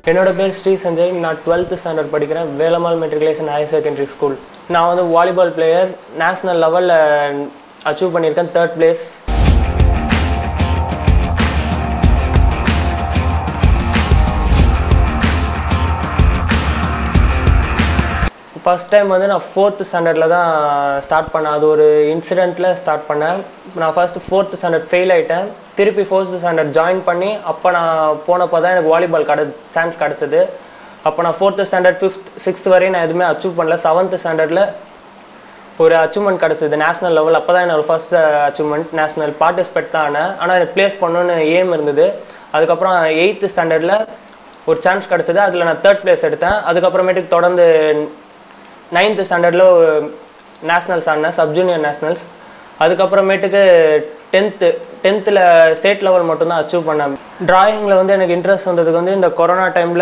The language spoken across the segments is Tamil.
என்னோட பேர் ஸ்ரீ சஞ்சய் நான் டுவெல்த்து ஸ்டாண்டர்ட் படிக்கிறேன் Velammal matriculation higher secondary school நான் வந்து வாலிபால் பிளேயர் நேஷ்னல் லெவலில் அச்சீவ் பண்ணியிருக்கேன் தேர்ட் பிளேஸ் ஃபஸ்ட் டைம் வந்து நான் ஃபோர்த்து ஸ்டாண்டர்டில் தான் ஸ்டார்ட் பண்ணேன் அது ஒரு இன்சிடெண்ட்டில் ஸ்டார்ட் பண்ணேன் நான் ஃபஸ்ட்டு ஃபோர்த்து ஸ்டாண்டர்ட் ஃபெயில் ஆகிட்டேன் திருப்பி ஃபோர்த்து ஸ்டாண்டர்ட் ஜாயின் பண்ணி அப்போ நான் போனப்போ தான் எனக்கு வாலிபால் கிட சான்ஸ் கிடச்சிது அப்போ நான் ஃபோர்த்து ஸ்டாண்டர்ட் ஃபிஃப்த் சிக்ஸ்த் வரையும் நான் எதுவுமே அச்சீவ் பண்ணல செவன்த்து ஸ்டாண்டர்டில் ஒரு அச்சீவ்மெண்ட் கிடச்சிது நேஷனல் லெவல் அப்போ தான் என்னோட ஃபர்ஸ்ட் அச்சீவ்மெண்ட் நேஷனல் பார்ட்டிசிபேட் தான் ஆனேன் ஆனால் எனக்கு ப்ளேஸ் பண்ணணுன்னு ஏம் இருந்தது அதுக்கப்புறம் எயித்து ஸ்டாண்டர்டில் ஒரு சான்ஸ் கிடச்சிது அதில் நான் தேர்ட் ப்ளேஸ் எடுத்தேன் அதுக்கப்புறமேட்டுக்கு தொடர்ந்து நைன்த்து ஸ்டாண்டர்டில் ஒரு நேஷ்னல்ஸ் ஆடினேன் சப் ஜூனியர் நேஷ்னல்ஸ் அதுக்கப்புறமேட்டுக்கு டென்த்து டென்த்தில் ஸ்டேட் லெவல் மட்டும்தான் அச்சீவ் பண்ணேன் டிராயிங்கில் வந்து எனக்கு இன்ட்ரெஸ்ட் வந்ததுக்கு வந்து இந்த கொரோனா டைமில்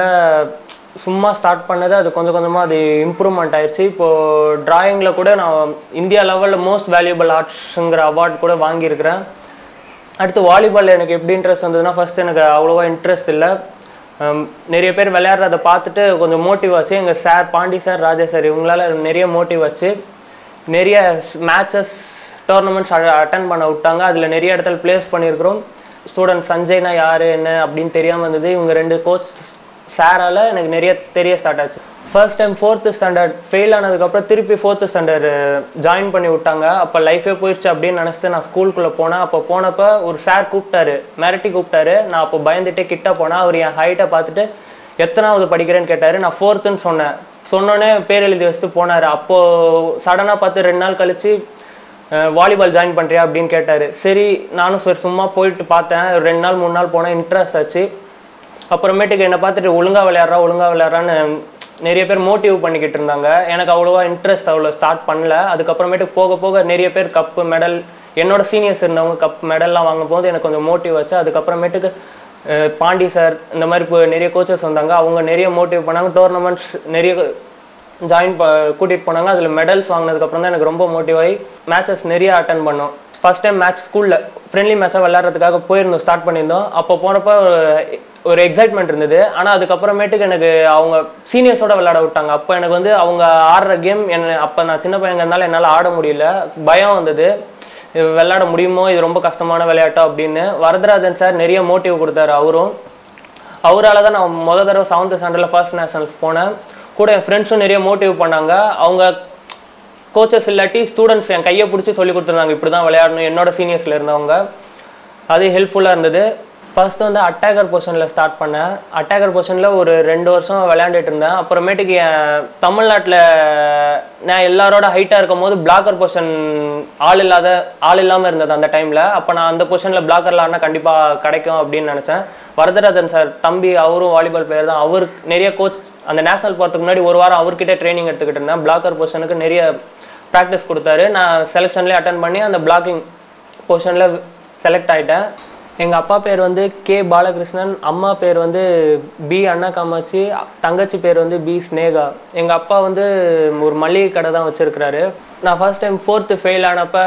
சும்மா ஸ்டார்ட் பண்ணது அது கொஞ்சம் கொஞ்சமாக அது இம்ப்ரூவ்மெண்ட் ஆயிடுச்சு இப்போது டிராயிங்கில் கூட நான் இந்தியா லெவலில் மோஸ்ட் வேல்யூபிள் ஆர்ட்ஸுங்கிற அவார்ட் கூட வாங்கியிருக்கிறேன் அடுத்து வாலிபால் எனக்கு எப்படி இன்ட்ரெஸ்ட் வந்ததுன்னா ஃபஸ்ட் எனக்கு அவ்வளோவா இன்ட்ரெஸ்ட் இல்லை ஹம், நிறைய பேர் விளையாடுறத பார்த்துட்டு கொஞ்சம் மோட்டிவ் ஆச்சு எங்கள் sir Pandi sir Raja sir இவங்களால நிறைய மோட்டிவ் ஆச்சு நிறைய மேட்சஸ் டோர்னமெண்ட்ஸ் அட்டன் பண்ண விட்டாங்க அதில் நிறைய இடத்துல ப்ளேஸ் பண்ணியிருக்கிறோம் ஸ்டூடெண்ட் சஞ்சய்னா யார் என்ன அப்படின்னு தெரியாமல் இருந்தது இவங்க ரெண்டு கோச் சாரால் எனக்கு நிறைய தெரிய ஸ்டார்ட் ஆச்சு first time fourth standard fail ஆனதுக்கப்புறம் திருப்பி ஃபோர்த்து ஸ்டாண்டர்ட் ஜாயின் பண்ணி விட்டாங்க அப்போ லைஃபே போயிடுச்சு அப்படின்னு நினச்சிட்டு நான் ஸ்கூலுக்குள்ளே போனேன் அப்போ போனப்போ ஒரு சார் கூப்பிட்டாரு மிரட்டி கூப்பிட்டாரு நான் அப்போ பயந்துட்டே கிட்ட போனேன் அவர் என் ஹைட்டை பார்த்துட்டு எத்தனாவது படிக்கிறேன்னு கேட்டார் நான் ஃபோர்த்துன்னு சொன்னேன் சொன்னோன்னே பேர் எழுதி வச்சுட்டு போனார் அப்போது சடனாக பார்த்து ரெண்டு நாள் கழிச்சு வாலிபால் ஜாயின் பண்ணுறியா அப்படின்னு கேட்டார் சரி நானும் சரி சும்மா போயிட்டு பார்த்தேன் ஒரு ரெண்டு நாள் மூணு நாள் போனேன் இன்ட்ரெஸ்ட் ஆச்சு அப்புறமேட்டுக்கு என்னை பார்த்துட்டு ஒழுங்காக விளையாடுறா ஒழுங்காக விளையாடுறான்னு நிறைய பேர் மோட்டிவ் பண்ணிக்கிட்டு இருந்தாங்க எனக்கு அவ்வளோவா இன்ட்ரெஸ்ட் அவ்வளோ ஸ்டார்ட் பண்ணல அதுக்கப்புறமேட்டுக்கு போக போக நிறைய பேர் கப்பு மெடல் என்னோட சீனியர்ஸ் இருந்தவங்க கப் மெடல்லாம் வாங்கும் போது எனக்கு கொஞ்சம் மோட்டிவ் ஆச்சு அதுக்கப்புறமேட்டுக்கு அஹ், பாண்டி சார் இந்த மாதிரி இப்போ நிறைய கோச்சஸ் வந்தாங்க அவங்க நிறைய மோட்டிவ் பண்ணாங்க டோர்னமெண்ட்ஸ் நிறைய ஜாயின் ப கூட்டிகிட்டு போனாங்க அதில் மெடல்ஸ் வாங்கினதுக்கப்புறம் தான் எனக்கு ரொம்ப மோட்டிவ் ஆகி மேட்சஸ் நிறைய அட்டன் பண்ணோம் ஃபர்ஸ்ட் டைம் மேட்ச் ஸ்கூலில் ஃப்ரெண்ட்லி மேட்சாக விளையாடுறதுக்காக போயிருந்தோம் ஸ்டார்ட் பண்ணியிருந்தோம் அப்போ போனப்போ ஒரு- ஒரு எக்ஸைட்மெண்ட் இருந்தது ஆனால் அதுக்கப்புறமேட்டுக்கு எனக்கு அவங்க சீனியர்ஸோட விளையாட விட்டாங்க அப்போ எனக்கு வந்து அவங்க ஆடுற கேம் என்ன அப்போ நான் சின்ன பையங்க இருந்தாலும் என்னால் ஆட முடியல பயம் வந்தது இது விளையாட முடியுமோ இது ரொம்ப கஷ்டமான விளையாட்டா அப்படின்னு வரதராஜன் சார் நிறைய மோட்டிவ் கொடுத்தாரு அவரும் அவரால் தான் நான் முத தடவை செவன்த் ஸ்டாண்டர்டில் ஃபர்ஸ்ட் நேஷனல்ஸ் போனேன் கூட என் ஃப்ரெண்ட்ஸும் நிறைய மோட்டிவ் பண்ணாங்க அவங்க கோச்சஸ் இல்லாட்டி ஸ்டூடெண்ட்ஸ் என் கையை பிடிச்சி சொல்லி கொடுத்துருந்தாங்க இப்படி தான் விளையாடணும் என்னோட சீனியர்ஸில் இருந்தவங்க அது ஹெல்ப்ஃபுல்லாக இருந்தது ஃபர்ஸ்ட் வந்து அட்டாகர் பொசிஷனில் ஸ்டார்ட் பண்ணேன் அட்டாகர் பொசிஷனில் ஒரு ரெண்டு வருஷம் விளையாண்டுட்டு இருந்தேன் அப்புறமேட்டுக்கு என் தமிழ்நாட்டில் நான் எல்லாரோட ஹைட்டாக இருக்கும் போது பிளாக்கர் பொசிஷன் ஆள் இல்லாத ஆள் இல்லாமல் இருந்தது அந்த டைமில் அப்போ நான் அந்த பொசிஷனில் பிளாக்கரில் ஆடினா கண்டிப்பாக கிடைக்கும் அப்படின்னு நினச்சேன் வரதராஜன் சார் தம்பி அவரும் வாலிபால் பிளேயர் தான் அவர் நிறைய கோச் அந்த நேஷனல் போகிறதுக்கு முன்னாடி ஒரு வாரம் அவர்கிட்ட ட்ரைனிங் எடுத்துக்கிட்டு இருந்தேன் பிளாக்கர் பொசிஷனுக்கு நிறைய ப்ராக்டிஸ் கொடுத்தாரு நான் செலெக்ஷன்லேயே அட்டன் பண்ணி அந்த பிளாக்கிங் பொசிஷனில் செலக்ட் ஆகிட்டேன் எங்கள் அப்பா பேர் வந்து கே பாலகிருஷ்ணன் அம்மா பேர் வந்து பி அண்ணா காமாட்சி தங்கச்சி பேர் வந்து பி ஸ்னேகா எங்கள் அப்பா வந்து ஒரு மளிகை கடை தான் வச்சுருக்கிறாரு நான் ஃபர்ஸ்ட் டைம் ஃபோர்த்து ஃபெயில் ஆனப்போ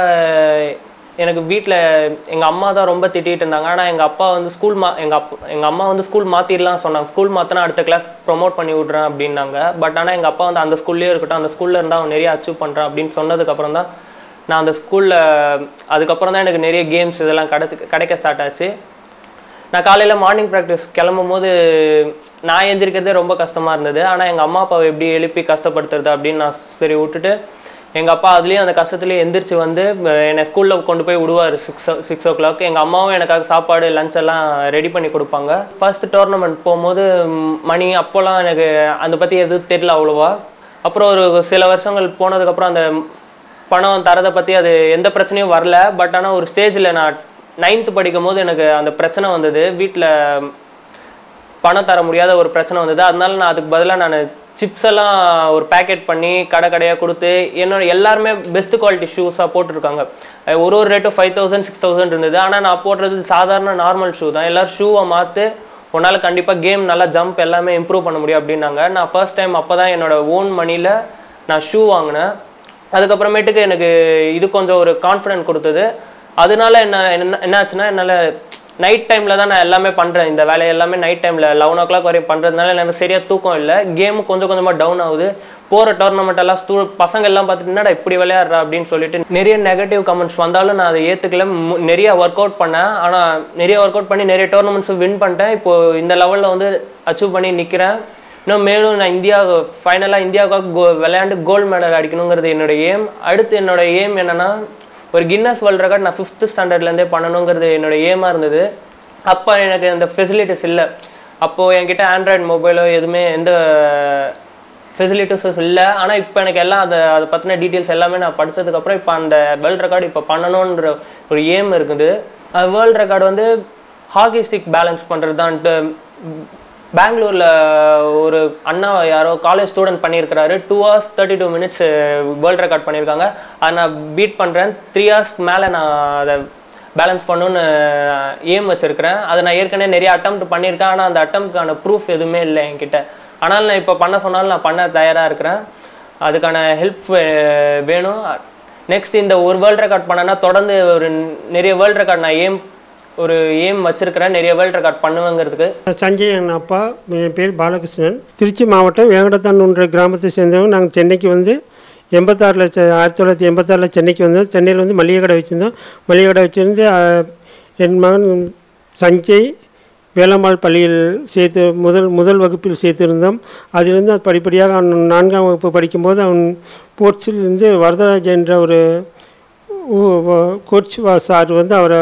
எனக்கு வீட்டில் எங்கள் அம்மா தான் ரொம்ப திட்டிகிட்டு இருந்தாங்க ஆனால் எங்கள் அப்பா வந்து ஸ்கூல் மா எங்கள் அப்பா எங்கள் அம்மா வந்து ஸ்கூல் மாற்றிடலாம் சொன்னாங்க ஸ்கூல் மாற்றினா அடுத்த கிளாஸ் ப்ரொமோட் பண்ணி விட்றேன் அப்படின்னாங்க பட் ஆனால் எங்கள் அப்பா வந்து அந்த ஸ்கூல்லேயே இருக்கட்டும் அந்த ஸ்கூலில் இருந்தால் அவன் நிறைய அச்சீவ் பண்ணுறான் அப்படின்னு சொன்னதுக்கப்புறம் தான் நான் அந்த ஸ்கூலில் அதுக்கப்புறம் தான் எனக்கு நிறைய கேம்ஸ் இதெல்லாம் கிடைச்சி கிடைக்க ஸ்டார்ட் ஆச்சு நான் காலையில் மார்னிங் ப்ராக்டிஸ் கிளம்பும் போது நான் எந்திரிக்கிறதே ரொம்ப கஷ்டமாக இருந்தது ஆனால் எங்கள் அம்மா அப்பாவை எப்படி எழுப்பி கஷ்டப்படுத்துறது அப்படின்னு நான் சரி விட்டுட்டு எங்கள் அப்பா அதுலேயும் அந்த கஷ்டத்துலேயே எந்திரிச்சு வந்து அஹ், என்னை ஸ்கூலில் கொண்டு போய் விடுவார் சிக்ஸ் சிக்ஸ் ஓ கிளாக் எங்கள் அம்மாவும் எனக்காக சாப்பாடு லஞ்ச் எல்லாம் ரெடி பண்ணி கொடுப்பாங்க ஃபர்ஸ்ட் டோர்னமெண்ட் போகும்போது ம், மணி அப்போல்லாம் எனக்கு அதை பற்றி எதுவும் தெரியல அவ்வளோவா அப்புறம் ஒரு சில வருஷங்கள் போனதுக்கப்புறம் அந்த பணம் தரதை பற்றி அது எந்த பிரச்சனையும் வரல பட் ஆனால் ஒரு ஸ்டேஜில் நான் நைன்த்து படிக்கும் போது எனக்கு அந்த பிரச்சனை வந்தது வீட்டில் பணம் தர முடியாத ஒரு பிரச்சனை வந்தது அதனால நான் அதுக்கு பதிலாக நான் சிப்ஸ் எல்லாம் ஒரு பேக்கெட் பண்ணி கடை கடையாக கொடுத்து என்னோட எல்லாருமே பெஸ்ட் குவாலிட்டி ஷூஸாக போட்டிருக்காங்க அஹ் ஒரு ஒரு ரேட்டும் ஃபைவ் தௌசண்ட் சிக்ஸ் தௌசண்ட் இருந்தது ஆனால் நான் போடுறது சாதாரண நார்மல் ஷூ தான் எல்லாரும் ஷூவை மாற்று உன்னால் கண்டிப்பாக கேம் நல்லா ஜம்ப் எல்லாமே இம்ப்ரூவ் பண்ண முடியும் அப்படின்னாங்க நான் ஃபர்ஸ்ட் டைம் அப்போ தான் என்னோட ஓன் மணியில் நான் ஷூ வாங்கினேன் அதுக்கப்புறமேட்டுக்கு எனக்கு இது கொஞ்சம் ஒரு கான்ஃபிடென்ட் கொடுத்தது அதனால என்ன என்ன என்னாச்சுன்னா என்னால் நைட் டைமில் தான் நான் எல்லாமே பண்ணுறேன் இந்த வேலையை எல்லாமே நைட் டைமில் லெவன் ஓ கிளாக் வரையும் பண்ணுறதுனால எனக்கு சரியாக தூக்கம் இல்லை கேமு கொஞ்சம் கொஞ்சமாக டவுன் ஆகுது போகிற டோர்னமெண்ட் எல்லாம் ஸ்டூ பசங்க எல்லாம் பார்த்துட்டு என்னடா இப்படி விளையாடுறா அப்படின்னு சொல்லிட்டு நிறைய நெகட்டிவ் கமெண்ட்ஸ் வந்தாலும் நான் அதை ஏற்றுக்கல நிறைய ஒர்க் அவுட் பண்ணேன் ஆனால் நிறைய ஒர்க் அவுட் பண்ணி நிறைய டோர்னமெண்ட்ஸ் வின் பண்ணிட்டேன் இப்போ இந்த லெவலில் வந்து அச்சீவ் பண்ணி நிற்கிறேன் இன்னும் மேலும் நான் இந்தியா ஃபைனலாக இந்தியாவுக்காக கோ விளையாண்டு கோல்டு மெடல் அடிக்கணுங்கிறது என்னோட ஏம் அடுத்து என்னோட ஏம் என்னன்னா ஒரு கின்னஸ் வேர்ல்ட் ரெக்கார்ட் நான் ஃபிஃப்த் ஸ்டாண்டர்ட்லேருந்தே பண்ணணுங்கிறது என்னோட ஏமாக இருந்தது அப்போ எனக்கு இந்த ஃபெசிலிட்டிஸ் இல்லை அப்போது என்கிட்ட ஆண்ட்ராய்டு மொபைலோ எதுவுமே எந்த ஃபெசிலிட்டிஸும் இல்லை ஆனால் இப்போ எனக்கு எல்லாம் அதை அதை பற்றின டீட்டெயில்ஸ் எல்லாமே நான் படிச்சதுக்கப்புறம் இப்போ அந்த வேர்ல்ட் ரெக்கார்டு இப்போ பண்ணணுன்ற ஒரு ஏம் இருக்குது அது வேர்ல்ட் ரெக்கார்டு வந்து ஹாக்கி ஸ்டிக் பேலன்ஸ் பண்ணுறது தான்ட்டு பெங்களூரில் ஒரு அண்ணா யாரோ காலேஜ் ஸ்டூடெண்ட் பண்ணியிருக்கிறாரு two hours thirty two minutes world record பண்ணியிருக்காங்க அதை நான் பீட் பண்ணுறேன் த்ரீ ஹவர்ஸ்க்கு மேலே நான் அதை பேலன்ஸ் பண்ணணுன்னு ஏம் வச்சுருக்கிறேன் அதை நான் ஏற்கனவே நிறைய அட்டம் பண்ணியிருக்கேன் ஆனால் அந்த அட்டம்ப்ட்கான ப்ரூஃப் எதுவுமே இல்லை என்கிட்ட ஆனால் நான் இப்போ பண்ண சொன்னாலும் நான் பண்ண தயாராக இருக்கிறேன் அதுக்கான ஹெல்ப் வேணும் நெக்ஸ்ட் இந்த ஒரு வேர்ல்ட் ரெக்கார்ட் பண்ணேன்னா தொடர்ந்து ஒரு நிறைய வேர்ல்ட் ரெக்கார்ட் நான் ஏம் ஒரு ஏம் வச்சிருக்கிறேன் நிறைய வேர்ல்ட் ரெக்கார்ட் பண்ணுவேங்கிறதுக்கு சஞ்சய் என் அப்பா என் பேர் பாலகிருஷ்ணன் திருச்சி மாவட்டம் வேங்கடத்தான்ன்ற கிராமத்தை சேர்ந்தவங்க நாங்கள் சென்னைக்கு வந்து எண்பத்தாறில் ஆயிரத்தி தொள்ளாயிரத்தி எண்பத்தாறில் சென்னைக்கு வந்தோம் சென்னையில் வந்து மளிகை கடை வச்சுருந்தோம் மளிகை கடை வச்சுருந்து அஹ், என் மகன் சஞ்சய் வேலம்மாள் பள்ளியில் சேர்த்து முதல் முதல் வகுப்பில் சேர்த்திருந்தோம் அதிலிருந்து அது படிப்படியாக அவன் நான்காம் வகுப்பு படிக்கும்போது அவன் ஸ்போர்ட்ஸில் இருந்து வரதராஜ் என்ற ஒரு ஊ- வ- கோச் வா- சார் வந்து அவரை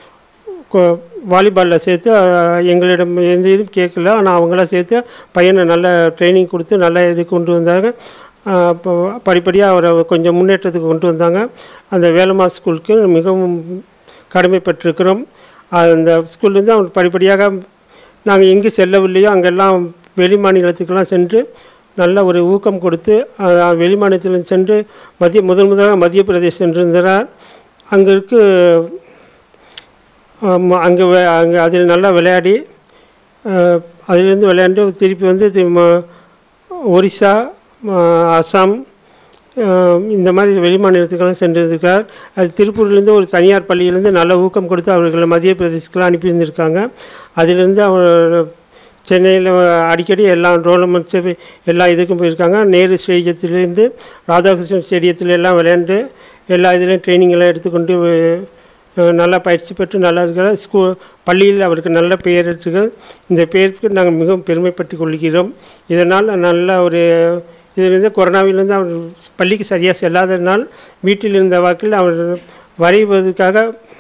கோ- வாலிபாலில் சேர்த்து அஹ், எங்களிடம் எந்த இதுவும் கேட்கல ஆனால் அவங்களாம் சேர்த்து பையனை நல்ல ட்ரைனிங் கொடுத்து நல்ல இது கொண்டு வந்தாங்க அஹ், அப்போ படிப்படியாக அவரை கொஞ்சம் முன்னேற்றத்துக்கு கொண்டு வந்தாங்க அந்த வேலம்மா ஸ்கூலுக்கு மிகவும் கடமைப்பட்டிருக்கிறோம் அந்த ஸ்கூல்லேருந்து அவன் படிப்படியாக நாங்கள் எங்கே செல்லவில்லையோ அங்கெல்லாம் வெளி மாநிலத்துக்கெல்லாம் சென்று நல்ல ஒரு ஊக்கம் கொடுத்து அஹ், வெளி மாநிலத்தில் சென்று மத்திய முதல் முதலாக மத்திய பிரதேசம் சென்றிருந்தார் அங்கே இருக்கு அங்கே அங்கே அதில் நல்லா விளையாடி அஹ், அதிலிருந்து விளையாண்டு திருப்பி வந்து தி- ம- ஒரிசா ம- அசாம் அஹ், இந்த மாதிரி வெளிமாநிலத்துக்கெல்லாம் சென்றிருக்கிறார் அது திருப்பூர்லேருந்து ஒரு தனியார் பள்ளியிலேருந்து நல்ல ஊக்கம் கொடுத்து அவர்களை மத்திய பிரதேசத்துக்கெல்லாம் அனுப்பியிருந்திருக்காங்க அதிலிருந்து அவர் சென்னையில் அடிக்கடி எல்லா டோர்னமெண்ட்ஸு எல்லா இதுக்கும் போயிருக்காங்க நேரு ஸ்டேடியத்திலேருந்து ராதாகிருஷ்ணன் ஸ்டேடியத்தில் எல்லாம் விளையாண்டு எல்லா இதுலேயும் ட்ரைனிங் எல்லாம் எடுத்துக்கொண்டு அஹ், நல்லா பயிற்சி பெற்று நல்லா இருக்கிறார் ஸ்கூ பள்ளியில் அவருக்கு நல்ல பெயர் இருக்குது இந்த பெயருக்கு நாங்கள் மிகவும் பெருமைப்பட்டுக் கொள்கிறோம் இதனால் நல்ல ஒரு இதிலிருந்து கொரோனாவிலிருந்து அவர் பள்ளிக்கு சரியாக செல்லாததினால் வீட்டில் இருந்த வாக்கில் அவர் வரைவதற்காக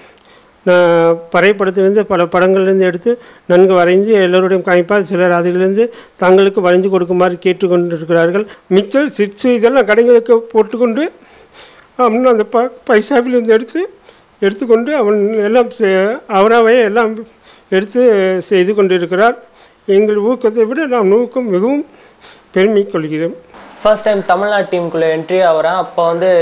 நான் வரைபடத்திலிருந்து பல படங்கள்லேருந்து எடுத்து நன்கு வரைந்து எல்லோருடையும் காமிப்பார் சிலர் அதிலிருந்து தங்களுக்கு வரைஞ்சு கொடுக்குமாறு கேட்டுக்கொண்டிருக்கிறார்கள் மிச்சல் சிப்ஸு இதெல்லாம் கடைகளுக்கு போட்டுக்கொண்டு அவன் அந்த ப பைசாவிலிருந்து எடுத்து எடுத்துக்கொண்டு அவன் எல்லாம் செ- அவராகவே எல்லாம் எடுத்து செய்து கொண்டிருக்கிறார் எங்கள் ஊக்கத்தை விட நாம் ஊக்கம் மிகவும் பெருமை கொள்கிறோம் ஃபர்ஸ்ட் டைம் தமிழ்நாடு டீமுக்குள்ளே என்ட்ரி ஆகிறேன் அப்போ வந்து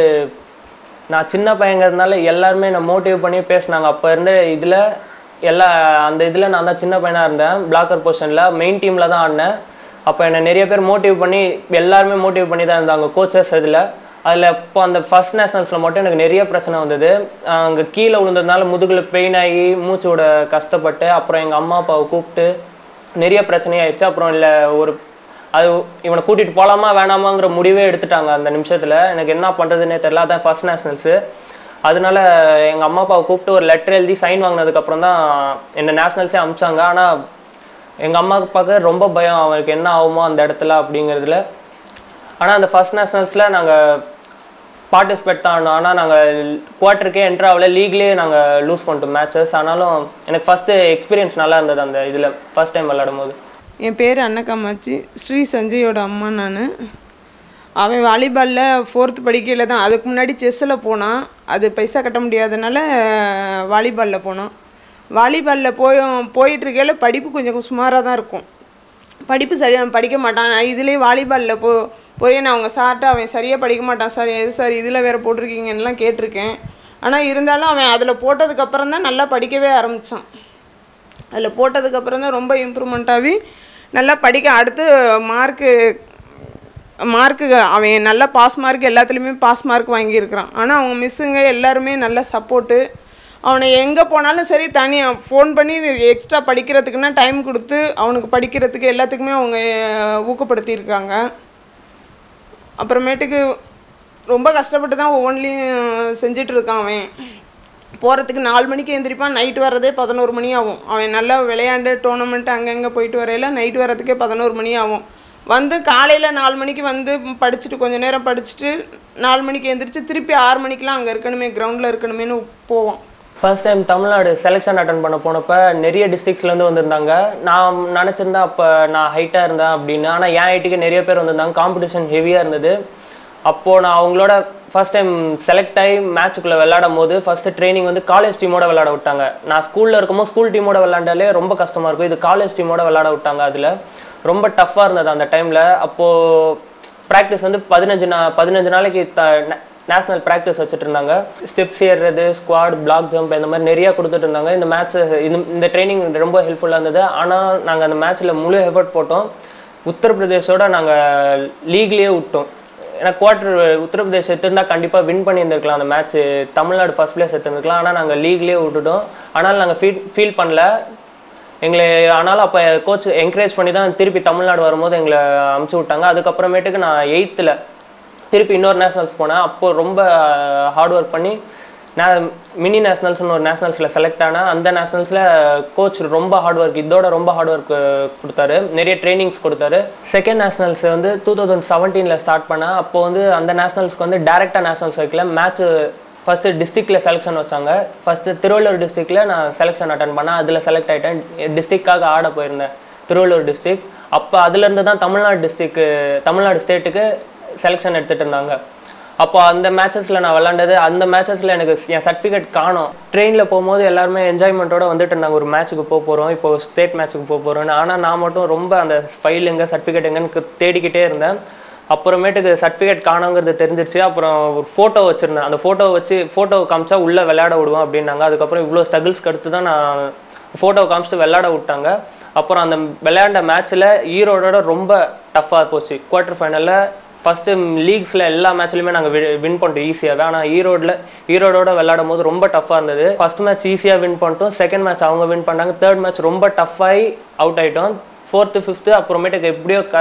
நான் சின்ன பையங்கிறதுனால எல்லாருமே நான் மோட்டிவ் பண்ணி பேசினாங்க அப்போ இருந்த இதில் எல்லா அந்த இதில் நான் தான் சின்ன பையனாக இருந்தேன் பிளாக்கர் பொசிஷனில் மெயின் டீமில் தான் ஆடினேன் அப்போ என்னை நிறைய பேர் மோட்டிவ் பண்ணி எல்லாருமே மோட்டிவ் பண்ணி தான் இருந்தாங்க கோச்சஸ் இதில் அதில் இப்போ அந்த ஃபர்ஸ்ட் நேஷனல்ஸில் மட்டும் எனக்கு நிறைய பிரச்சனை வந்தது அங்கே கீழே விழுந்ததுனால முதுகில் பெயின் ஆகி மூச்சோட கஷ்டப்பட்டு அப்புறம் எங்கள் அம்மா அப்பாவை கூப்பிட்டு நிறைய பிரச்சனையாயிருச்சு அப்புறம் இல்லை ஒரு அது இவனை கூட்டிகிட்டு போகலாமா வேணாமாங்கிற முடிவே எடுத்துட்டாங்க அந்த நிமிஷத்தில் எனக்கு என்ன பண்ணுறதுனே தெரியல அதான் ஃபர்ஸ்ட் நேஷனல்ஸு அதனால எங்கள் அம்மா அப்பாவை கூப்பிட்டு ஒரு லெட்டர் எழுதி சைன் வாங்கினதுக்கப்புறம் தான் என்னை நேஷனல்ஸே அமிச்சாங்க ஆனால் எங்கள் அம்மா அப்பாவுக்கு ரொம்ப பயம் அவனுக்கு என்ன ஆகுமோ அந்த இடத்துல அப்படிங்கிறதுல ஆனால் அந்த ஃபர்ஸ்ட் நேஷனல்ஸில் நாங்கள் பார்ட்டிசிபேட் தான் ஆனோம் ஆனால் நாங்கள் குவார்ட்டருக்கே என்ட்ரு ஆகல லீக்லேயே நாங்கள் லூஸ் பண்ணிட்டோம் மேட்சஸ் ஆனாலும் எனக்கு ஃபஸ்ட்டு எக்ஸ்பீரியன்ஸ் நல்லா இருந்தது அந்த இதில் ஃபர்ஸ்ட் டைம் விளையாடும் போது என் பேர் அன்னக்காமாச்சி ஸ்ரீ சஞ்சயோட அம்மா நான் அவன் வாலிபாலில் ஃபோர்த்து படிக்கையில் தான் அதுக்கு முன்னாடி செஸ்ஸில் போனான் அது பைசா கட்ட முடியாதனால வாலிபாலில் போனான் வாலிபாலில் போய் போயிட்டுருக்கையில் படிப்பு கொஞ்சம் சுமாராக தான் இருக்கும் படிப்பு சரியாக படிக்க மாட்டான் நான் இதுலேயே வாலிபாலில் போ போய் நான் அவங்க சார்ட்ட அவன் சரியாக படிக்க மாட்டான் சார் எது சார் இதில் வேறு போட்டிருக்கீங்கன்னுலாம் கேட்டிருக்கேன் ஆனால் இருந்தாலும் அவன் அதில் போட்டதுக்கப்புறம் தான் நல்லா படிக்கவே ஆரம்பித்தான் அதில் போட்டதுக்கப்புறம் தான் ரொம்ப இம்ப்ரூவ்மெண்ட் ஆகி நல்லா படிக்க அடுத்து மார்க்கு மார்க்கு அவன் நல்லா பாஸ் மார்க் எல்லாத்துலேயுமே பாஸ் மார்க் வாங்கியிருக்கிறான் ஆனால் அவங்க மிஸ்ஸுங்க எல்லாருமே நல்ல சப்போர்ட்டு அவனை எங்கே போனாலும் சரி தனியாக ஃபோன் பண்ணி எக்ஸ்ட்ரா படிக்கிறதுக்குன்னா டைம் கொடுத்து அவனுக்கு படிக்கிறதுக்கு எல்லாத்துக்குமே அவங்க அஹ், ஊக்கப்படுத்தியிருக்காங்க அப்புறமேட்டுக்கு ரொம்ப கஷ்டப்பட்டு தான் ஒவ்வொன்றிலையும் செஞ்சுட்டு இருக்கான் அவன் போகிறதுக்கு நாலு மணிக்கு எந்திரிப்பான் நைட்டு வர்றதே பதினோரு மணி ஆகும் அவன் நல்லா விளையாண்டு டோர்னமெண்ட் அங்கங்கே போயிட்டு வரையில நைட்டு வர்றதுக்கே பதினோரு மணி ஆகும் வந்து காலையில் நாலு மணிக்கு வந்து படிச்சுட்டு கொஞ்ச நேரம் படிச்சுட்டு நாலு மணிக்கு எந்திரிச்சு திருப்பி ஆறு மணிக்கெலாம் அங்கே இருக்கணுமே கிரவுண்டில் இருக்கணுமேனு போவோம் first time Tamil Nadu selection attend பண்ண போனப்ப நிறைய டிஸ்ட்ரிக்ஸ்லேருந்து வந்திருந்தாங்க நான் நினச்சிருந்தேன் அப்போ நான் ஹைட்டாக இருந்தேன் அப்படின்னு ஆனால் என் ஹைட்டுக்கு நிறைய பேர் வந்திருந்தாங்க காம்படிஷன் ஹெவியாக இருந்தது அப்போது நான் அவங்களோட ஃபர்ஸ்ட் டைம் செலக்ட் ஆகி மேட்ச்சுக்குள்ளே விளையாடும் போது ஃபஸ்ட்டு ட்ரைனிங் வந்து காலேஜ் டீமோட விளையாட விட்டாங்க நான் ஸ்கூலில் இருக்கும்போது ஸ்கூல் டீமோட விளையாண்டாலே ரொம்ப கஷ்டமாக இருக்கும் இது காலேஜ் டீமோட விளையாட விட்டாங்க அதில் ரொம்ப டஃப்பாக இருந்தது அந்த டைமில் அப்போது ப்ராக்டிஸ் வந்து பதினஞ்சு நா பதினஞ்சு நாளைக்கு த நேஷ்னல் ப்ராக்டிஸ் வச்சுட்டு இருந்தாங்க ஸ்டெப்ஸ் ஏறுறது ஸ்குவாட் பிளாக் ஜம்ப் இந்த மாதிரி நிறையா கொடுத்துட்டு இருந்தாங்க இந்த மேட்ச் இது இந்த ட்ரைனிங் ரொம்ப ஹெல்ப்ஃபுல்லாக இருந்தது ஆனால் நாங்கள் அந்த மேட்ச்சில் முழு எஃபர்ட் போட்டோம் உத்தரப்பிரதேஷோட நாங்கள் லீக்லேயே விட்டோம் ஏன்னா குவார்டர் உத்தரப்பிரதேஷ் எடுத்திருந்தா கண்டிப்பாக வின் பண்ணியிருந்திருக்கலாம் அந்த மேட்ச் தமிழ்நாடு ஃபர்ஸ்ட் பிளேஸ் எடுத்திருந்துருக்கலாம் ஆனால் நாங்கள் லீக்லேயே விட்டுட்டோம் ஆனால் நாங்கள் ஃபீல் ஃபீல் பண்ணல எங்களை ஆனாலும் அப்போ கோச் என்கரேஜ் பண்ணி தான் திருப்பி தமிழ்நாடு வரும்போது எங்களை அமுச்சு விட்டாங்க அதுக்கப்புறமேட்டுக்கு நான் எயித்தில் திருப்பி இன்னொரு நேஷனல்ஸ் போனேன் அப்போ ரொம்ப ஹார்ட் ஒர்க் பண்ணி நான் மினி நேஷனல்ஸ்னு ஒரு நேஷனல்ஸில் செலக்ட் ஆனேன் அந்த நேஷனல்ஸில் கோச் ரொம்ப ஹார்ட் ஒர்க் இதோட ரொம்ப ஹார்ட் ஒர்க் கொடுத்தாரு நிறைய ட்ரைனிங்ஸ் கொடுத்தாரு செகண்ட் நேஷனல்ஸ் வந்து டூ தௌசண்ட் செவன்டீனில் ஸ்டார்ட் பண்ணேன் அப்போ வந்து அந்த நேஷனல்ஸ்க்கு வந்து டேரெக்டாக நேஷனல்ஸ் வைக்கல மேட்ச் ஃபஸ்ட்டு டிஸ்ட்ரிக்டில் செலெக்ஷன் வச்சாங்க ஃபஸ்ட்டு திருவள்ளூர் டிஸ்ட்ரிக்டில் நான் செலெக்ஷன் அட்டன் பண்ணேன் அதில் செலக்ட் ஆகிட்டேன் டிஸ்ட்ரிக்டாக ஆட போயிருந்தேன் திருவள்ளூர் டிஸ்ட்ரிக் அப்போ அதுலேருந்து தான் தமிழ்நாடு டிஸ்ட்ரிக்கு தமிழ்நாடு ஸ்டேட்டுக்கு செலெக்ஷன் எடுத்துகிட்டு இருந்தாங்க அப்போ அந்த மேட்சஸில் நான் விளாண்டது அந்த மேட்சஸில் எனக்கு என் சர்டிஃபிகேட் காணும் ட்ரெயினில் போகும்போது எல்லாருமே என்ஜாய்மெண்ட்டோட வந்துட்டு இருந்தாங்க ஒரு மேட்ச்சுக்கு போக போகிறோம் இப்போ ஸ்டேட் மேட்ச்சுக்கு போக போகிறோன்னு ஆனால் நான் மட்டும் ரொம்ப அந்த ஃபைல் எங்கே சர்டிஃபிகேட் எங்கன்னு தேடிக்கிட்டே இருந்தேன் அப்புறமேட்டுக்கு சர்டிஃபிகேட் காணுங்கிறது தெரிஞ்சிருச்சு அப்புறம் ஒரு ஃபோட்டோ வச்சுருந்தேன் அந்த ஃபோட்டோ வச்சு ஃபோட்டோ காமிச்சா உள்ளே விளையாட விடுவோம் அப்படின்னாங்க அதுக்கப்புறம் இவ்வளோ ஸ்ட்ரகிள்ஸ்க்கு அடுத்து தான் நான் ஃபோட்டோ காமிச்சிட்டு விளையாட விட்டாங்க அப்புறம் அந்த விளையாண்ட மேட்ச்சில் ஈரோடோட ரொம்ப டஃப்பாக போச்சு குவார்ட்டர் ஃபைனலில் ஃபஸ்ட்டு லீக்ஸில் எல்லா மேட்ச்லையுமே நாங்கள் வின் பண்ணிட்டோம் ஈஸியாகவே ஆனால் ஈரோடில் ஈரோடோட விளையாடும் போது ரொம்ப டஃப்பாக இருந்தது ஃபஸ்ட் மேட்ச் ஈஸியாக வின் பண்ணிட்டோம் செகண்ட் மேட்ச் அவங்க வின் பண்ணாங்க தேர்ட் மேட்ச் ரொம்ப டஃப்பாகி அவுட் ஆகிட்டோம் ஃபோர்த்து ஃபிஃப்த்து அப்புறமேட்டுக்கு எப்படியோ க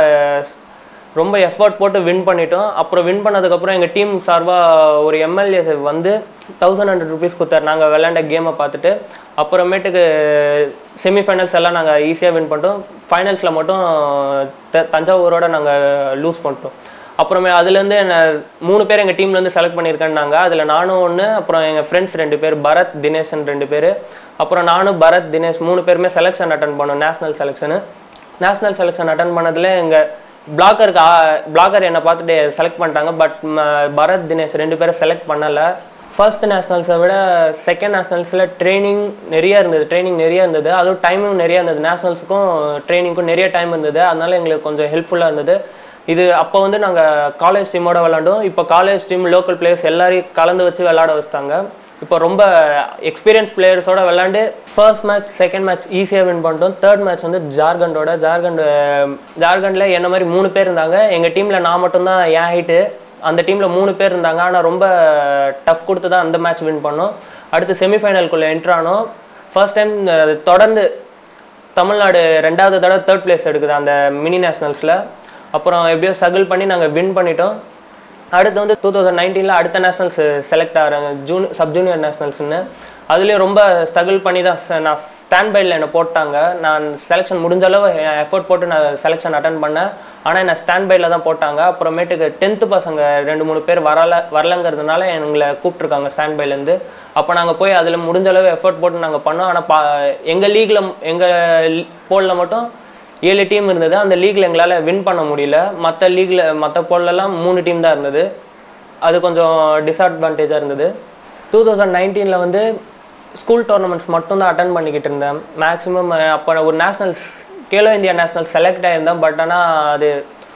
ரொம்ப எஃபர்ட் போட்டு வின் பண்ணிட்டோம் அப்புறம் வின் பண்ணதுக்கப்புறம் எங்கள் டீம் சார்பாக ஒரு எம்எல்ஏ வந்து தௌசண்ட் ஹண்ட்ரட் ருபீஸ் கொடுத்தாரு நாங்கள் விளையாண்ட கேமை பார்த்துட்டு அப்புறமேட்டுக்கு செமிஃபைனல்ஸ் எல்லாம் நாங்கள் ஈஸியாக வின் பண்ணிட்டோம் ஃபைனல்ஸில் மட்டும் த- தஞ்சாவூரோட நாங்கள் லூஸ் பண்ணிட்டோம் அப்புறமே அதுலேருந்து என்னை மூணு பேர் எங்கள் டீம்லேருந்து செலக்ட் பண்ணியிருக்கேன்னாங்க அதில் நானும் ஒன்று அப்புறம் எங்கள் ஃப்ரெண்ட்ஸ் ரெண்டு பேர் பரத் தினேஷன் ரெண்டு பேர் அப்புறம் நானும் பரத் தினேஷ் மூணு பேருமே செலெக்ஷன் அட்டன் பண்ணோம் national selection national selection attend பண்ணதில் எங்கள் பிளாக்கருக்கு பிளாக்கர் என்னை பார்த்துட்டு செலக்ட் பண்ணிட்டாங்க பட் பரத் தினேஷ் ரெண்டு பேரும் செலக்ட் பண்ணலை ஃபர்ஸ்ட் நேஷ்னல்ஸை விட செகண்ட் நேஷ்னல்ஸில் ட்ரைனிங் நிறைய இருந்தது ட்ரைனிங் நிறைய இருந்தது அதுவும் டைமும் நிறைய இருந்தது நேஷ்னல்ஸுக்கும் ட்ரைனிங்க்கும் நிறைய டைம் இருந்தது அதனால எங்களுக்கு கொஞ்சம் ஹெல்ப்ஃபுல்லாக இருந்தது இது அப்போ வந்து நாங்கள் காலேஜ் டீமோட விளாண்டோம் இப்போ காலேஜ் டீம் லோக்கல் பிளேயர்ஸ் எல்லாரையும் கலந்து வச்சு விளாட வச்சிட்டாங்க இப்போ ரொம்ப எக்ஸ்பீரியன்ஸ் பிளேயர்ஸோட விளாண்டு ஃபர்ஸ்ட் மேட்ச் செகண்ட் மேட்ச் ஈஸியாக வின் பண்ணிட்டோம் தேர்ட் மேட்ச் வந்து ஜார்க்கண்டோட ஜார்க்கண்ட் ஜார்க்கண்டில் என்ன மாதிரி மூணு பேர் இருந்தாங்க எங்கள் டீமில் நான் மட்டும்தான் என் ஹைட்டு அந்த டீமில் மூணு பேர் இருந்தாங்க ஆனால் ரொம்ப டஃப் கொடுத்து தான் அந்த மேட்ச் வின் பண்ணோம் அடுத்து செமிஃபைனல்குள்ளே என்ட்ரு ஆனோம் ஃபர்ஸ்ட் டைம் தொடர்ந்து தமிழ்நாடு ரெண்டாவது தடவை தேர்ட் பிளேஸ் எடுக்குது அந்த மினி நேஷ்னல்ஸில் அப்புறம் எப்படியோ ஸ்ட்ரகிள் பண்ணி நாங்கள் வின் பண்ணிட்டோம் அடுத்து வந்து டூ தௌசண்ட் நைன்டீனில் அடுத்த நேஷ்னல்ஸ் செலக்ட் ஆகிறாங்க ஜூன் சப் ஜூனியர் நேஷ்னல்ஸ்னு அதுலேயும் ரொம்ப ஸ்ட்ரகிள் பண்ணி தான் ச- நான் ஸ்டாண்ட் பையில் என்னை போட்டாங்க நான் செலெக்ஷன் முடிஞ்ச அளவு எஃபோர்ட் போட்டு நான் செலெக்ஷன் அட்டன் பண்ணேன் ஆனால் என்னை ஸ்டாண்ட் பையில் தான் போட்டாங்க அப்புறமேட்டுக்கு டென்த்து பசங்க ரெண்டு மூணு பேர் வரல வரலங்கிறதுனால எங்களை கூப்பிட்ருக்காங்க ஸ்டாண்ட் பைலேருந்து அப்போ நாங்கள் போய் அதில் முடிஞ்ச அளவு எஃபோர்ட் போட்டு நாங்கள் பண்ணோம் ஆனால் பா எங்கள் லீக்கில் எங்கள் போலில் மட்டும் ஏழு டீம் இருந்தது அந்த லீக்ல எங்களால் வின் பண்ண முடியல மற்ற லீக்ல மற்ற போலெல்லாம் மூணு டீம் தான் இருந்தது அது கொஞ்சம் டிஸ்அட்வான்டேஜாக இருந்தது டூ தௌசண்ட் நைன்டீனில் வந்து ஸ்கூல் டோர்னமெண்ட்ஸ் மட்டும் தான் அட்டன் பண்ணிக்கிட்டு இருந்தேன் மேக்ஸிமம் அப்போ ஒரு nationals Khelo India national select ஆயிருந்தேன் பட் ஆனால் அது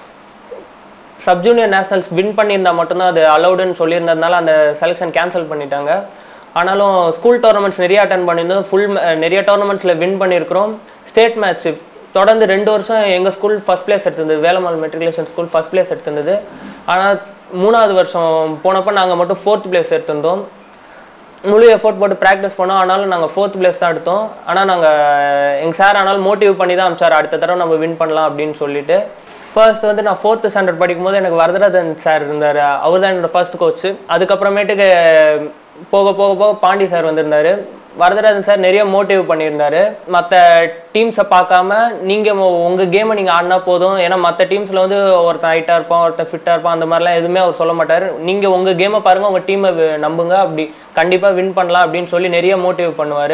சப் ஜூனியர் நேஷ்னல்ஸ் வின் பண்ணியிருந்தா மட்டும்தான் அது அலௌடுன்னு சொல்லியிருந்ததுனால அந்த செலெக்ஷன் கேன்சல் பண்ணிட்டாங்க ஆனாலும் ஸ்கூல் டோர்னமெண்ட்ஸ் நிறைய அட்டன் பண்ணியிருந்தோம் ஃபுல் நிறைய டோர்னமெண்ட்ஸில் வின் பண்ணியிருக்கிறோம் ஸ்டேட் மேட்ச் தொடர்ந்து ரெண்டு வருஷம் எங்கள் ஸ்கூல் ஃபஸ்ட் பிளேஸ் எடுத்திருந்தது Velammal matriculation school first place எடுத்திருந்தது ஆனால் மூணாவது வருஷம் போனப்போ நாங்கள் மட்டும் ஃபோர்த் பிளேஸ் எடுத்திருந்தோம் முழு எஃபோர்ட் போட்டு ப்ராக்டிஸ் பண்ணோம் ஆனாலும் நாங்கள் ஃபோர்த் பிளேஸ் தான் எடுத்தோம் ஆனால் நாங்கள் எங்கள் சார் ஆனாலும் மோட்டிவ் பண்ணி தான் அமிச்சார் அடுத்த தடவை நம்ம வின் பண்ணலாம் அப்படின்னு சொல்லிட்டு ஃபர்ஸ்ட் வந்து நான் ஃபோர்த்து ஸ்டாண்டர்ட் படிக்கும்போது எனக்கு வரதராஜன் சார் இருந்தார் அவர் தான் என்னோட ஃபர்ஸ்ட் கோச் அதுக்கப்புறமேட்டுக்கு போக போக போக பாண்டி சார் வந்திருந்தாரு வரதராஜன் சார் நிறைய மோட்டிவ் பண்ணியிருந்தாரு மற்ற டீம்ஸை பார்க்காம நீங்கள் உங்கள் கேமை நீங்கள் ஆடினா போதும் ஏன்னா மற்ற டீம்ஸில் வந்து ஒருத்தன் ஹைட்டாக இருப்பான் ஒருத்தன் ஃபிட்டாக இருப்பான் அந்த மாதிரிலாம் எதுவுமே அவர் சொல்ல மாட்டார் நீங்கள் உங்கள் கேமை பாருங்கள் உங்கள் டீமை நம்புங்க அப்படி கண்டிப்பாக வின் பண்ணலாம் அப்படின்னு சொல்லி நிறைய மோட்டிவ் பண்ணுவார்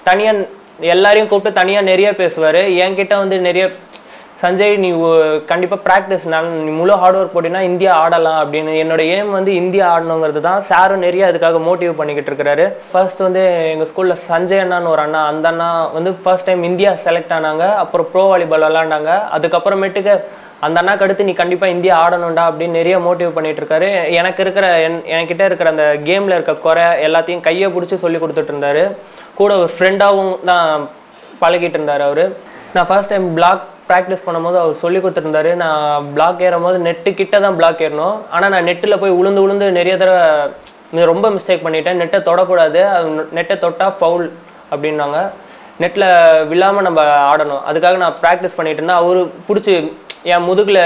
தனியாக எல்லாரையும் கூப்பிட்டு தனியாக நிறைய பேசுவார் என்கிட்ட வந்து நிறைய சஞ்சய் நீ கண்டிப்பாக ப்ராக்டிஸ் நீ முழு ஹார்ட் ஒர்க் போட்டினா இந்தியா ஆடலாம் அப்படின்னு என்னோட ஏம் வந்து இந்தியா ஆடணுங்கிறது தான் சாரும் நிறைய அதுக்காக மோட்டிவ் பண்ணிக்கிட்டு இருக்கிறாரு ஃபர்ஸ்ட் வந்து எங்கள் ஸ்கூலில் சஞ்சய் அண்ணான்னு ஒரு அண்ணா அந்த அண்ணா வந்து ஃபர்ஸ்ட் டைம் இந்தியா செலக்ட் ஆனாங்க அப்புறம் ப்ரோ வாலிபால் விளாண்டாங்க அதுக்கப்புறமேட்டுக்கு அந்த அண்ணாக்கு அடுத்து நீ கண்டிப்பாக இந்தியா ஆடணும்டா அப்படின்னு நிறைய மோட்டிவ் பண்ணிட்டு இருக்காரு எனக்கு இருக்கிற என் என்கிட்ட இருக்கிற அந்த கேமில் இருக்க குறை எல்லாத்தையும் கையை பிடிச்சி சொல்லி கொடுத்துட்டு இருந்தாரு கூட ஒரு ஃப்ரெண்டாகவும் தான் பழகிட்டு இருந்தார் அவர் நான் ஃபர்ஸ்ட் டைம் பிளாக் ப்ராக்டிஸ் பண்ணும்போது அவர் சொல்லி கொடுத்துருந்தாரு நான் பிளாக் ஏறும் போது நெட்டு கிட்ட தான் பிளாக் ஏறணும் ஆனால் நான் நெட்டில் போய் உளுந்து உளுந்து நிறைய தடவை இது ரொம்ப மிஸ்டேக் பண்ணிட்டேன் நெட்டை தொடக்கூடாது அது நெட்டை தொட்டால் ஃபவுல் அப்படின்னாங்க நெட்டில் விழாமல் நம்ம ஆடணும் அதுக்காக நான் ப்ராக்டிஸ் பண்ணிட்டு இருந்தேன் அவர் பிடிச்சி என் முதுகில்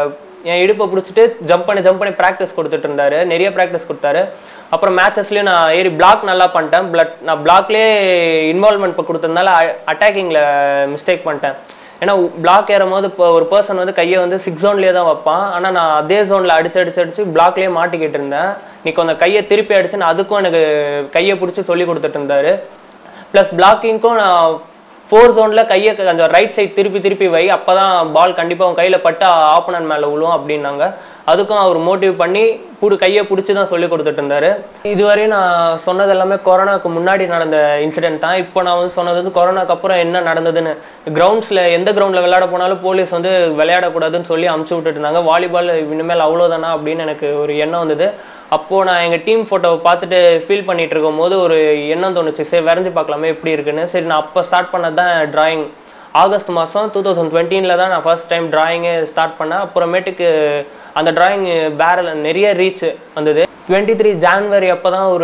என் இடுப்பை பிடிச்சிட்டு ஜம்ப் பண்ணி ஜம்ப் பண்ணி ப்ராக்டிஸ் கொடுத்துட்டு இருந்தாரு நிறைய ப்ராக்டிஸ் கொடுத்தாரு அப்புறம் மேட்சஸ்லேயும் நான் ஏறி பிளாக் நல்லா பண்ணிட்டேன் பட் நான் பிளாக்லேயே இன்வால்மெண்ட் இப்போ கொடுத்ததுனால அட்டாக்கிங்கில் மிஸ்டேக் பண்ணிட்டேன் ஏன்னா பிளாக் ஏறும் போது இப்போ ஒரு பர்சன் வந்து கையை வந்து சிக்ஸ் ஜோன்லேயே தான் வைப்பான் ஆனால் நான் அதே ஜோனில் அடிச்சு அடிச்சு அடிச்சு பிளாக்லேயே மாட்டிக்கிட்டு இருந்தேன் நீ கொஞ்சம் கையை திருப்பி அடிச்சு நான் அதுக்கும் எனக்கு கையை பிடிச்சி சொல்லி கொடுத்துட்டு இருந்தாரு ப்ளஸ் பிளாக்கிங்க்கும் நான் ஃபோர் ஜோனில் கையை கொஞ்சம் ரைட் சைடு திருப்பி திருப்பி வை அப்போ தான் பால் கண்டிப்பாக உன் கையில் பட்டு ஆப்பனன் மேலே விழுவும் அப்படின்னாங்க அதுக்கும் அவர் மோட்டிவ் பண்ணி புடு கையை பிடிச்சி தான் சொல்லி கொடுத்துட்டு இருந்தாரு இதுவரையும் நான் சொன்னது எல்லாமே கொரோனாக்கு முன்னாடி நடந்த இன்சிடென்ட் தான் இப்போ நான் வந்து சொன்னது வந்து கொரோனாக்கு அப்புறம் என்ன நடந்ததுன்னு கிரவுண்ட்ஸில் எந்த கிரவுண்டில் விளையாட போனாலும் போலீஸ் வந்து விளையாடக்கூடாதுன்னு சொல்லி அமுச்சு விட்டுட்டு இருந்தாங்க வாலிபால் இனிமேல் அவ்வளோதானா அப்படின்னு எனக்கு ஒரு எண்ணம் வந்தது அப்போது நான் எங்கள் டீம் ஃபோட்டோவை பார்த்துட்டு ஃபீல் பண்ணிட்டு இருக்கும்போது ஒரு எண்ணம் தோணுச்சு சரி வரைஞ்சி பார்க்கலாமே எப்படி இருக்குன்னு சரி நான் அப்போ ஸ்டார்ட் பண்ணது தான் டிராயிங் ஆகஸ்ட் மாதம் டூ தௌசண்ட் டுவெண்ட்டீனில் தான் நான் ஃபர்ஸ்ட் டைம் டிராயிங்கே ஸ்டார்ட் பண்ணேன் அப்புறமேட்டுக்கு அந்த டிராயிங் வேற நிறைய ரீச் வந்தது டுவெண்ட்டி த்ரீ ஜான்வரி அப்போ தான் ஒரு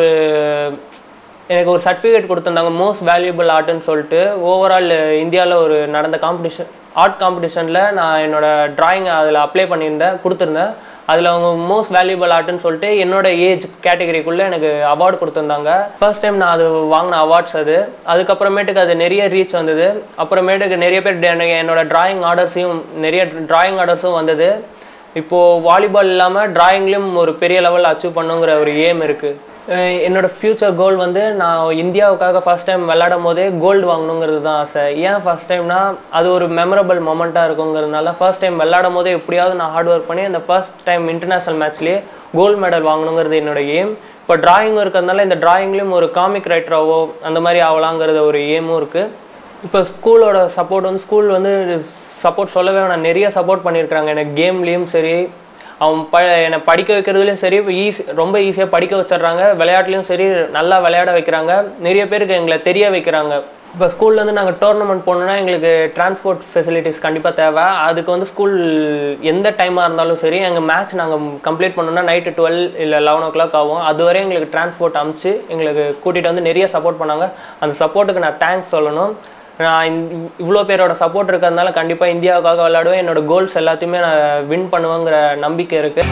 எனக்கு ஒரு சர்டிஃபிகேட் கொடுத்துருந்தாங்க மோஸ்ட் வேல்யூபிள் ஆர்ட்னு சொல்லிட்டு ஓவரால் இந்தியாவில் ஒரு நடந்த காம்படிஷன் ஆர்ட் காம்படிஷனில் நான் என்னோட டிராயிங் அதில் அப்ளை பண்ணியிருந்தேன் கொடுத்துருந்தேன் அதில் அவங்க மோஸ்ட் வேல்யூபிள் ஆர்ட்னு சொல்லிட்டு என்னோட ஏஜ் கேட்டகரிக்குள்ளே எனக்கு அவார்டு கொடுத்துருந்தாங்க ஃபர்ஸ்ட் டைம் நான் அது வாங்கின அவார்ட்ஸ் அது அதுக்கப்புறமேட்டுக்கு அது நிறைய ரீச் வந்தது அப்புறமேட்டுக்கு நிறைய பேர் எனக்கு என்னோட டிராயிங் ஆர்டர்ஸையும் நிறைய டிராயிங் ஆர்டர்ஸும் வந்தது இப்போது வாலிபால் இல்லாமல் டிராயிங்லேயும் ஒரு பெரிய லெவலில் அச்சீவ் பண்ணுங்கிற ஒரு ஏம் இருக்குது அஹ் என்னோட ஃப்யூச்சர் கோல் வந்து நான் இந்தியாவுக்காக ஃபர்ஸ்ட் டைம் விளையாடும் போதே கோல்டு வாங்கணுங்கிறது தான் ஆசை ஏன் ஃபர்ஸ்ட் டைம்னா அது ஒரு மெமரபிள் மொமெண்ட்டாக இருக்குங்கிறதுனால ஃபர்ஸ்ட் டைம் விளையாடும் போதே எப்படியாவது நான் ஹார்ட் ஒர்க் பண்ணி அந்த ஃபர்ஸ்ட் டைம் இன்டர்நேஷ்னல் மேட்ச்லேயே கோல்டு மெடல் வாங்கணுங்கிறது என்னோட எய்ம் இப்போ டிராயிங் இருக்கிறதுனால இந்த டிராயிங்லேயும் ஒரு காமிக் ரைட்டராவோ அந்த மாதிரி ஆகலாங்கிறது ஒரு எய்மும் இருக்குது இப்போ ஸ்கூலோட சப்போர்ட் வந்து ஸ்கூல் வந்து சப்போர்ட் சொல்லவே வேணாம் நிறைய சப்போர்ட் பண்ணியிருக்காங்க எனக்கு கேம்லேயும் சரி அவன் ப என்னை படிக்க வைக்கிறதுலையும் சரி ஈஸி ரொம்ப ஈஸியாக படிக்க வச்சிடுறாங்க விளையாட்டுலையும் சரி நல்லா விளையாட வைக்கிறாங்க நிறைய பேருக்கு எங்களை தெரிய வைக்கிறாங்க இப்போ ஸ்கூல்லேருந்து நாங்கள் டோர்னமெண்ட் போகணுன்னா எங்களுக்கு டிரான்ஸ்போர்ட் ஃபெசிலிட்டிஸ் கண்டிப்பாக தேவை அதுக்கு வந்து ஸ்கூல் எந்த டைமாக இருந்தாலும் சரி எங்கள் மேட்ச் நாங்கள் கம்ப்ளீட் பண்ணோம்னா நைட்டு டுவெல் இல்லை லெவன் ஓ கிளாக் ஆகும் அதுவரை எங்களுக்கு டிரான்ஸ்போர்ட் அமுச்சு எங்களுக்கு கூட்டிகிட்டு வந்து நிறைய சப்போர்ட் பண்ணாங்க அந்த சப்போர்ட்டுக்கு நான் தேங்க்ஸ் சொல்லணும் நான் இவ்வளோ பேரோட சப்போர்ட் இருக்கிறதுனால கண்டிப்பாக இந்தியாவுக்காக விளையாடுவேன் என்னோட கோல்ஸ் எல்லாத்தையுமே நான் வின் பண்ணுவேங்கிற நம்பிக்கை இருக்குது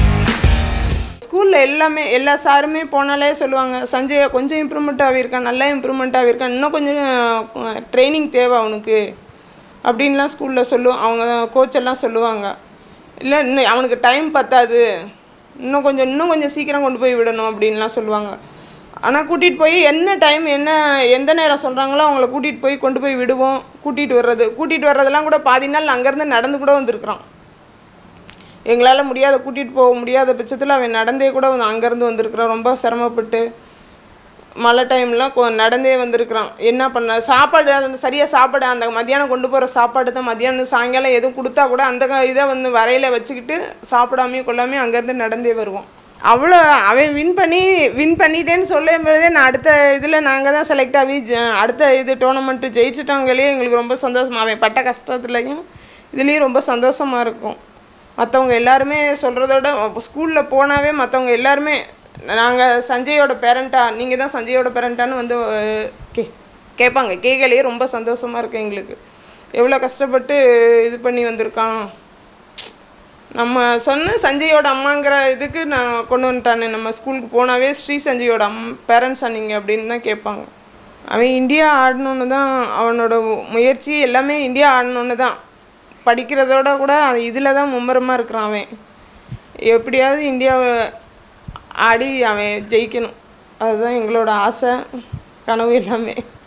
ஸ்கூலில் எல்லாமே எல்லா சாருமே போனாலே சொல்லுவாங்க சஞ்சய் கொஞ்சம் இம்ப்ரூவ்மெண்ட் ஆகியிருக்கான் நல்லா இம்ப்ரூவ்மெண்ட் ஆகியிருக்கான் இன்னும் கொஞ்சம் ட்ரைனிங் தேவை அவனுக்கு அப்படின்லாம் ஸ்கூலில் சொல்லுவோம் அவங்க கோச் எல்லாம் சொல்லுவாங்க இல்லை இன்னும் அவனுக்கு டைம் பத்தாது இன்னும் கொஞ்சம் இன்னும் கொஞ்சம் சீக்கிரம் கொண்டு போய் விடணும் அப்படின்லாம் சொல்லுவாங்க ஆனால் கூட்டிகிட்டு போய் என்ன டைம் என்ன எந்த நேரம் சொல்கிறாங்களோ அவங்கள கூட்டிகிட்டு போய் கொண்டு போய் விடுவோம் கூட்டிகிட்டு வர்றது கூட்டிகிட்டு வர்றதெல்லாம் கூட பாதி நாள் அங்கேருந்து நடந்து கூட வந்திருக்கிறான் எங்களால் முடியாத கூட்டிகிட்டு போக முடியாத பட்சத்தில் அவன் நடந்தே கூட வந்து அங்கேருந்து வந்திருக்கிறான் ரொம்ப சிரமப்பட்டு மழை டைம்லாம் கொ நடந்தே வந்திருக்கிறான் என்ன பண்ண சாப்பாடு அந்த சரியாக சாப்பாடு அந்த மத்தியானம் கொண்டு போகிற சாப்பாடு தான் மத்தியானம் சாயங்காலம் எதுவும் கொடுத்தா கூட அந்த க- இதை வந்து வரையில் வச்சுக்கிட்டு சாப்பிடாமையும் கொள்ளாமையும் அங்கேருந்து நடந்தே வருவோம் அவ்வளோ அவன் வின் பண்ணி வின் பண்ணிட்டேன்னு சொல்லும் போதே நான் அடுத்த இதில் நாங்கள் தான் செலக்ட் ஆகி ஜ- அடுத்த இது டோர்னமெண்ட்டு ஜெயிச்சிட்டவங்களே எங்களுக்கு ரொம்ப சந்தோஷமா அவன் பட்ட கஷ்டத்துலையும் இதுலேயும் ரொம்ப சந்தோஷமாக இருக்கும் மற்றவங்க எல்லாருமே சொல்கிறதோட ஸ்கூலில் போனாவே மற்றவங்க எல்லாருமே நாங்கள் சஞ்சயோட பேரண்ட்டா நீங்கள் தான் சஞ்சயோட பேரண்ட்டான்னு வந்து அஹ், கே கேட்பாங்க கேட்கலையே ரொம்ப சந்தோஷமாக இருக்கு எங்களுக்கு எவ்வளோ கஷ்டப்பட்டு இது பண்ணி வந்திருக்கான் நம்ம சொன்ன சஞ்சயோட அம்மாங்கிற இதுக்கு நான் கொண்டு வந்துட்டானே நம்ம ஸ்கூலுக்கு போனாவே ஸ்ரீ சஞ்சயோட அம் பேரண்ட்ஸா நீங்கள் அப்படின்னு தான் கேட்பாங்க அவன் இந்தியா ஆடணுன்னு தான் அவனோட முயற்சி எல்லாமே இந்தியா ஆடணுன்னு தான் படிக்கிறதோட கூட இதில் தான் மும்முரமாக இருக்கிறான் அவன் எப்படியாவது இந்தியாவை ஆடி அவன் ஜெயிக்கணும் அதுதான் எங்களோட ஆசை கனவு எல்லாமே